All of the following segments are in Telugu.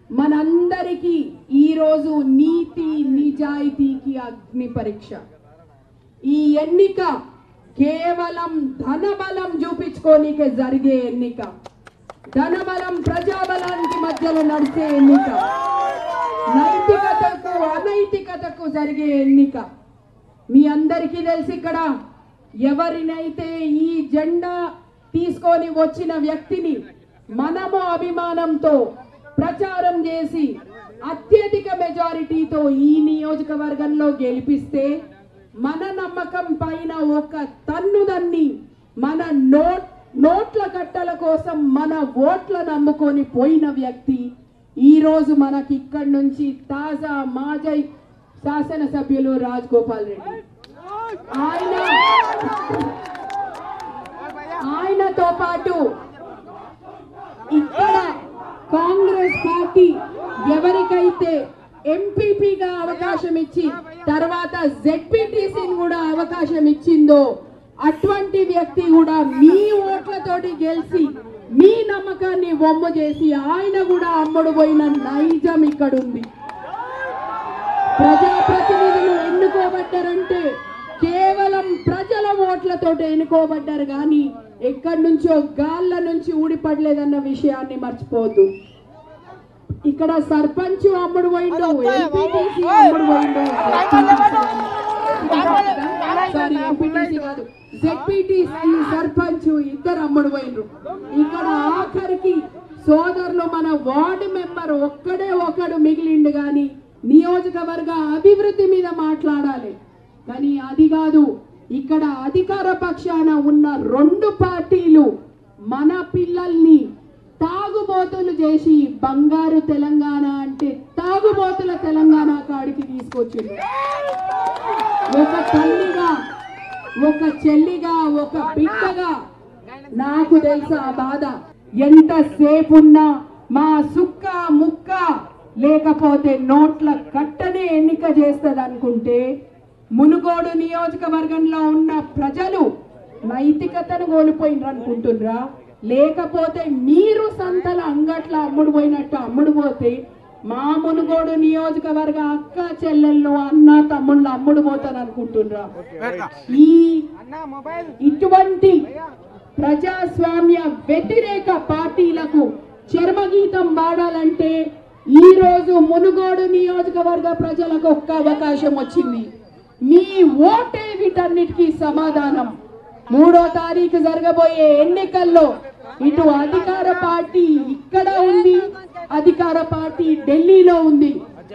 మనందరికీ ఈరోజు నీతి నిజాయితీకి అగ్ని పరీక్ష ఈ ఎన్నిక కేవలం ధనబలం చూపించుకోనికే జరిగే ఎన్నిక ధనబలం ప్రజాబలానికి మధ్యలో నడిచే ఎన్నిక నైతికతకు అనైతికతకు జరిగే ఎన్నిక మీ అందరికీ తెలిసి ఇక్కడ ఎవరినైతే ఈ జెండా తీసుకొని వచ్చిన వ్యక్తిని మనము అభిమానంతో ప్రచారం చేసి అత్యధిక మెజారిటీతో ఈ నియోజకవర్గంలో గెలిపిస్తే మన నమ్మకం పైన ఒక తన్నుదన్ని మన నోట్ నోట్ల కట్టల కోసం మన ఓట్ల నమ్ముకొని పోయిన వ్యక్తి ఈ రోజు మనకి ఇక్కడి నుంచి తాజా మాజీ శాసనసభ్యులు రాజ్ గోపాల్ రెడ్డి ఆయన ఆయనతో పాటు ఇక్కడ కాంగ్రెస్ పార్టీ ఎవరికైతే ఎంపీపీగా అవకాశం ఇచ్చి తర్వాత జెడ్పీటీసీని కూడా అవకాశం ఇచ్చిందో అటువంటి వ్యక్తి కూడా మీ ఓట్లతోటి గెలిచి మీ నమ్మకాన్ని బొమ్మ చేసి ఆయన కూడా అమ్ముడు పోయిన నైజం ఇక్కడ ఉంది ప్రజాప్రతినిధులు ఎన్నుకోబడ్డారంటే కేవలం ప్రజల ఓట్లతో ఎన్నుకోబడ్డారు కానీ ఎక్కడి నుంచో గాళ్ళ నుంచి ఊడిపడలేదన్న విషయాన్ని మర్చిపోవద్దు ఇక్కడ సర్పంచ్ అమ్ముడు పోయిండు ఎంపీటీసీ అమ్ముడు పోయిండు సారీ ఎంపీటీసీ కాదు జెడ్పీటీసీ సర్పంచ్ ఇద్దరు అమ్ముడు పోయిండ్రు ఇక్కడ ఆఖరికి సోదరులు మన వార్డు మెంబర్ ఒక్కడే ఒకడు మిగిలిండు గాని నియోజకవర్గ అభివృద్ధి మీద మాట్లాడాలి కానీ అది కాదు ఇక్కడ అధికార పక్షాన ఉన్న రెండు పార్టీలు మన పిల్లల్ని తాగుబోతులు చేసి బంగారు తెలంగాణ అంటే తాగుబోతుల తెలంగాణ కాడికి తీసుకొచ్చింది ఒక తల్లిగా ఒక చెల్లిగా ఒక బిడ్డగా నాకు తెలుసా ఆ బాధ ఎంతసేపు ఉన్నా మా సుక్క ముక్క లేకపోతే నోట్ల కట్టనే ఎన్నిక చేస్తుంది అనుకుంటే మునుగోడు నియోజకవర్గంలో ఉన్న ప్రజలు నైతికతను కోల్పోయినరు అనుకుంటున్నారా లేకపోతే మీరు సంతల అంగట్ల అమ్ముడు పోయినట్టు అమ్ముడు పోతే మా మునుగోడు నియోజకవర్గ అక్క చెల్లెళ్ళు అన్న తమ్ముళ్ళు అమ్ముడు పోతారు అనుకుంటున్నారా ఈ ఇటువంటి ప్రజాస్వామ్య వ్యతిరేక పార్టీలకు చర్మగీతం పాడాలంటే ఈ రోజు మునుగోడు నియోజకవర్గ ప్రజలకు ఒక్క అవకాశం వచ్చింది మీ ఓటే వీటన్నిటికీ సమాధానం మూడో తారీఖు జరగబోయే ఎన్నికల్లో ఇటు అధికార పార్టీ ఇక్కడ ఉంది అధికార పార్టీ ఢిల్లీలో ఉంది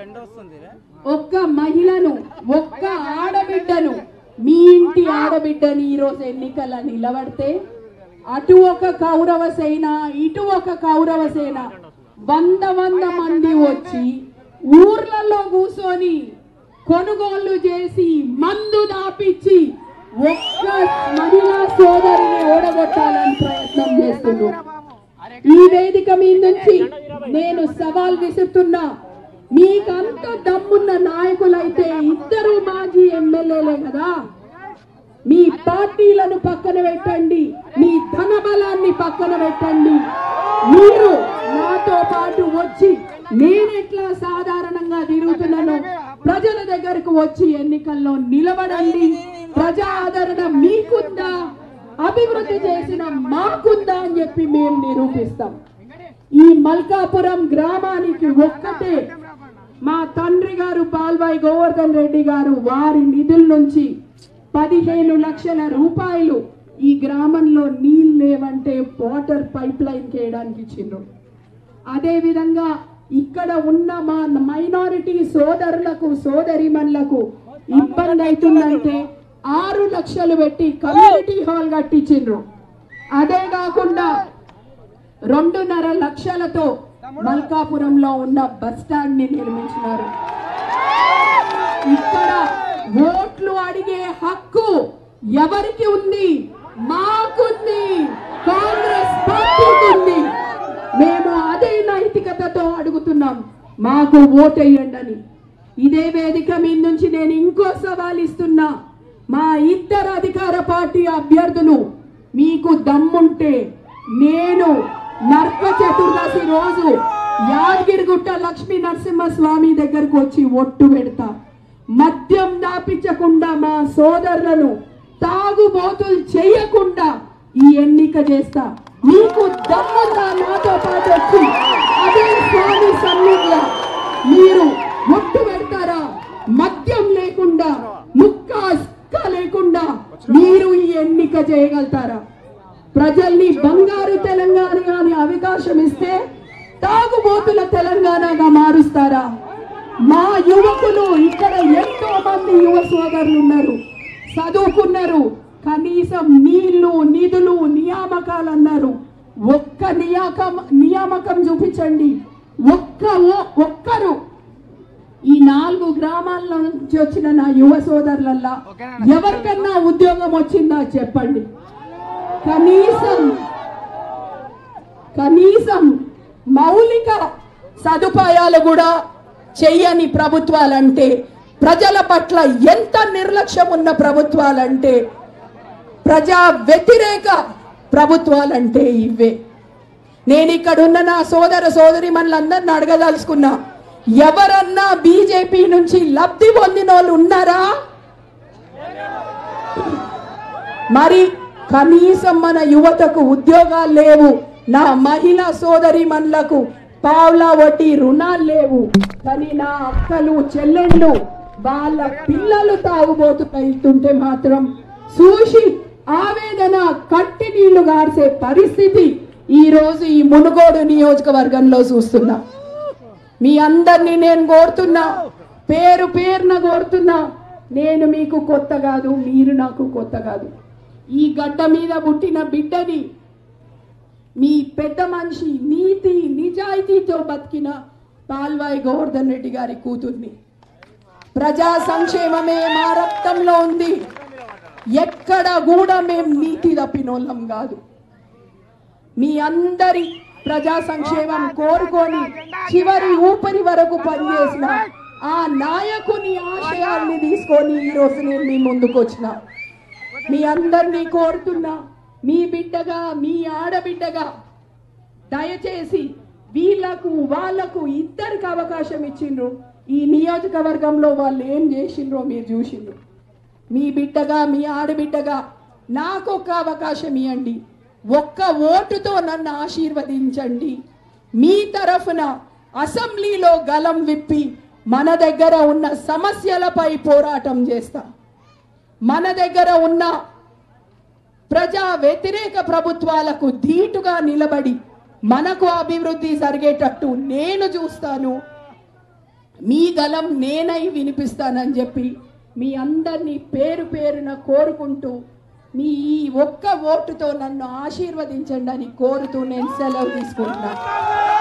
ఒక్క మహిళను ఒక్క ఆడబిడ్డను మీ ఇంటి ఆడబిడ్డని ఈరోజు ఎన్నికల నిలబడితే అటు ఒక కౌరవ సేన ఇటు ఒక కౌరవ సేన వంద వంద మంది వచ్చి ఊర్లలో కూర్చొని కొనుగోళ్లు చేసి మందు దాపిచ్చి ఒక్క మహిళా సోదరిని ఓడగొట్టాలని ప్రయత్నం చేస్తున్నారు ఈ వేదిక మీద నుంచి నేను సవాల్ విసురుతున్నా మీకంత దమ్మున్న నాయకులైతే ఇద్దరు మాజీ ఎమ్మెల్యేలే కదా మీ పార్టీలను పక్కన పెట్టండి మీ ధన బలాన్ని పక్కన పెట్టండి మీరు నాతో పాటు వచ్చి నేనెట్లా సాధారణంగా తిరుగుతున్నానో ప్రజల దగ్గరకు వచ్చి ఎన్నికల్లో నిలబడండి ప్రజా ఆదరణ మీకుందా అభివృద్ధి చేసిన మాకుందా అని చెప్పి మేము నిరూపిస్తాం ఈ మల్కాపురం గ్రామానికి ఒక్కటే మా తండ్రి గారు పాల్వాయి గోవర్ధన్ రెడ్డి గారు వారి నిధుల నుంచి పదిహేను లక్షల రూపాయలు ఈ గ్రామంలో నీళ్ళు లేవంటే వాటర్ పైప్ లైన్ చేయడానికి ఇచ్చిండ్రు అదే విధంగా ఇక్కడ ఉన్న మా మైనారిటీ సోదరులకు సోదరిమణులకు ఇబ్బంది అవుతుందంటే ఆరు లక్షలు పెట్టి కమ్యూనిటీ హాల్ కట్టించిండ్రు అదే కాకుండా రెండున్నర లక్షలతో మల్కాపురంలో ఉన్న బస్ స్టాండ్ ని నిర్మించినారు ఇక్కడ ఓట్లు అడిగే హక్కు ఎవరికి ఉంది మాకుంది కాంగ్రెస్ పార్టీకి ఉంది మేము అదే నైతికతతో అడుగుతున్నాం మాకు ఓటేయండి అని ఇదే వేదిక మీద నుంచి నేను ఇంకో సవాల్ ఇస్తున్నా మా ఇద్దరు అధికార పార్టీ అభ్యర్థులు మీకు దమ్ముంటే నేను నర్క చతుర్దశి రోజు యాదగిరిగుట్ట లక్ష్మీ నరసింహ స్వామి దగ్గరకు వచ్చి ఒట్టు పెడతా మద్యం దాపించకుండా మా సోదరులను తాగుబోతులు చేయకుండా ఈ ఎన్నిక చేస్తా మీకు దమ్ముందా నాతో పాటు వచ్చి అదే స్వామి సన్నిధిలో మీరు ఒట్టు పెడతారా మద్యం లేకుండా ముక్క అస్క లేకుండా మీరు ఈ ఎన్నిక చేయగలుగుతారా ప్రజల్ని బంగారు తెలంగాణ అని అవకాశం ఇస్తే తాగుబోతుల తెలంగాణగా మారుస్తారా మా యువకులు ఇక్కడ ఎంతో మంది యువ సోదరులు ఉన్నారు చదువుకున్నారు కనీసం నీళ్లు నిధులు నియామకాలు అన్నారు ఒక్క నియాకం నియామకం చూపించండి ఒక్క ఓ- ఒక్కరు ఈ నాలుగు గ్రామాల నుంచి వచ్చిన నా యువ సోదరులల్లా ఎవరికన్నా ఉద్యోగం వచ్చిందా చెప్పండి కనీసం కనీసం మౌలిక సదుపాయాలు కూడా చెయ్యని ప్రభుత్వాలంటే ప్రజల పట్ల ఎంత నిర్లక్ష్యం ఉన్న ప్రభుత్వాలంటే ప్రజా వ్యతిరేక ప్రభుత్వాలంటే ఇవే నేను ఇక్కడ ఉన్న నా సోదర సోదరి మనలందరిని అడగదలుచుకున్నా ఎవరన్నా బీజేపీ నుంచి లబ్ధి పొందిన వాళ్ళు ఉన్నారా మరి కనీసం మన యువతకు ఉద్యోగాలు లేవు నా మహిళా సోదరి మనలకు పావులా వడ్డీ రుణాలు లేవు కానీ నా అక్కలు చెల్లెళ్ళు వాళ్ళ పిల్లలు తాగుబోతుంటే మాత్రం చూసి ఆవేదన కట్టి నీళ్లు గార్చే పరిస్థితి ఈ రోజు ఈ మునుగోడు నియోజకవర్గంలో చూస్తున్నా మీ అందరినీ నేను కోరుతున్నా పేరు పేరున కోరుతున్నా నేను మీకు కొత్త కాదు మీరు నాకు కొత్త కాదు ఈ గడ్డ మీద పుట్టిన బిడ్డని మీ పెద్ద మనిషి నీతి నిజాయితీతో బతికిన పాల్వాయి గోవర్ధన్ రెడ్డి గారి కూతుర్ని ప్రజా సంక్షేమమే మా రక్తంలో ఉంది ఎక్కడ కూడా మేం నీతి తప్పినోళ్ళం కాదు మీ అందరి ప్రజా సంక్షేమం కోరుకొని చివరి ఊపిరి వరకు పనిచేసిన ఆ నాయకుని ఆశయాల్ని తీసుకొని ఈ రోజు నేను మీ ముందుకు వచ్చిన మీ అందరినీ కోరుతున్నా మీ బిడ్డగా మీ ఆడబిడ్డగా దయచేసి వీళ్ళకు వాళ్ళకు ఇద్దరికి అవకాశం ఇచ్చిండ్రు ఈ నియోజకవర్గంలో వాళ్ళు ఏం చేసిండ్రో మీరు చూసిండ్రు మీ బిడ్డగా మీ ఆడబిడ్డగా నాకు ఒక అవకాశం ఇవ్వండి ఒక్క ఓటుతో నన్ను ఆశీర్వదించండి మీ తరఫున అసెంబ్లీలో గలం విప్పి మన దగ్గర ఉన్న సమస్యలపై పోరాటం చేస్తా మన దగ్గర ఉన్న ప్రజా వ్యతిరేక ప్రభుత్వాలకు ధీటుగా నిలబడి మనకు అభివృద్ధి జరిగేటట్టు నేను చూస్తాను మీ గలం నేనై వినిపిస్తానని చెప్పి మీ అందరినీ పేరు పేరున కోరుకుంటూ మీ ఈ ఒక్క ఓటుతో నన్ను ఆశీర్వదించండి అని కోరుతూ నేను సెలవు తీసుకుంటున్నాను